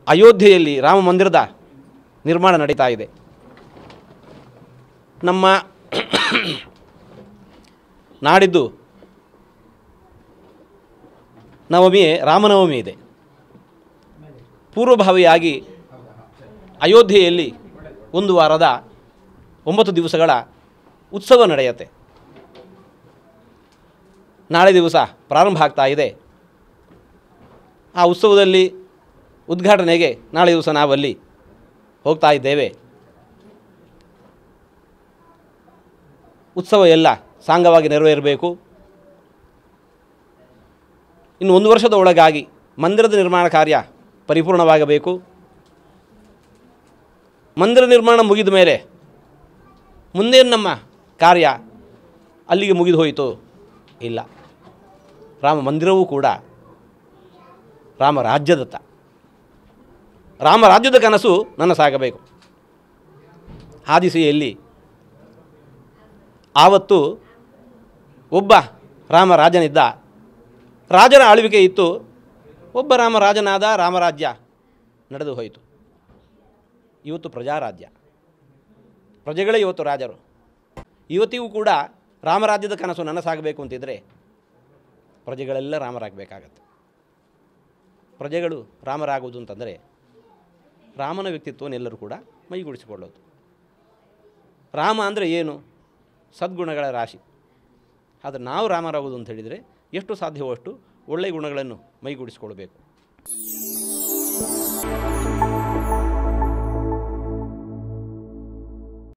ಅಯೋಧ್ಯೆಯಲ್ಲಿ ರಾಮ ಮಂದಿರದ ನಿರ್ಮಾಣ ನಡೀತಾ ಇದೆ ನಮ್ಮ ನಾಡಿದ್ದು ನವಮಿಯೇ ರಾಮನವಮಿ ಇದೆ ಪೂರ್ವಭಾವಿಯಾಗಿ ಅಯೋಧ್ಯೆಯಲ್ಲಿ ಒಂದು ವಾರದ ಒಂಬತ್ತು ದಿವಸಗಳ ಉತ್ಸವ ನಡೆಯುತ್ತೆ ನಾಳೆ ದಿವಸ ಪ್ರಾರಂಭ ಆಗ್ತಾ ಇದೆ ಆ ಉತ್ಸವದಲ್ಲಿ ಉದ್ಘಾಟನೆಗೆ ನಾಳೆ ದಿವಸ ನಾವಲ್ಲಿ ಹೋಗ್ತಾ ಇದ್ದೇವೆ ಉತ್ಸವ ಎಲ್ಲ ಸಾಂಗವಾಗಿ ನೆರವೇರಬೇಕು ಇನ್ನು ಒಂದು ವರ್ಷದ ಒಳಗಾಗಿ ಮಂದಿರದ ನಿರ್ಮಾಣ ಕಾರ್ಯ ಪರಿಪೂರ್ಣವಾಗಬೇಕು ಮಂದಿರ ನಿರ್ಮಾಣ ಮುಗಿದ ಮೇಲೆ ಮುಂದೆ ನಮ್ಮ ಕಾರ್ಯ ಅಲ್ಲಿಗೆ ಮುಗಿದು ಹೋಯಿತು ಇಲ್ಲ ರಾಮ ಮಂದಿರವೂ ಕೂಡ ರಾಮ ರಾಜ್ಯದತ್ತ ರಾಮ ರಾಜ್ಯದ ಕನಸು ನನ್ನ ಸಾಗಬೇಕು ಆ ದಿಸೆಯಲ್ಲಿ ಆವತ್ತು ಒಬ್ಬ ರಾಮ ರಾಜನಿದ್ದ ರಾಜನ ಆಳ್ವಿಕೆ ಇತ್ತು ಒಬ್ಬ ರಾಮ ರಾಜನಾದ ರಾಮರಾಜ್ಯ ನಡೆದು ಹೋಯಿತು ಇವತ್ತು ಪ್ರಜಾರಾಜ್ಯ ಪ್ರಜೆಗಳೇ ಇವತ್ತು ರಾಜರು ಇವತ್ತಿಗೂ ಕೂಡ ರಾಮರಾಜ್ಯದ ಕನಸು ನನಸಾಗಬೇಕು ಅಂತಿದ್ದರೆ ಪ್ರಜೆಗಳೆಲ್ಲ ರಾಮರಾಗಬೇಕಾಗತ್ತೆ ಪ್ರಜೆಗಳು ರಾಮರಾಗುವುದು ಅಂತಂದರೆ ರಾಮನ ವ್ಯಕ್ತಿತ್ವನೆಲ್ಲರೂ ಕೂಡ ಮೈಗೂಡಿಸಿಕೊಳ್ಳೋದು ರಾಮ ಅಂದರೆ ಏನು ಸದ್ಗುಣಗಳ ರಾಶಿ ಆದರೆ ನಾವು ರಾಮರಾಗುವುದು ಅಂತ ಹೇಳಿದರೆ ಎಷ್ಟು ಸಾಧ್ಯವೋ ಅಷ್ಟು ಒಳ್ಳೆಯ ಗುಣಗಳನ್ನು ಮೈಗೂಡಿಸಿಕೊಳ್ಬೇಕು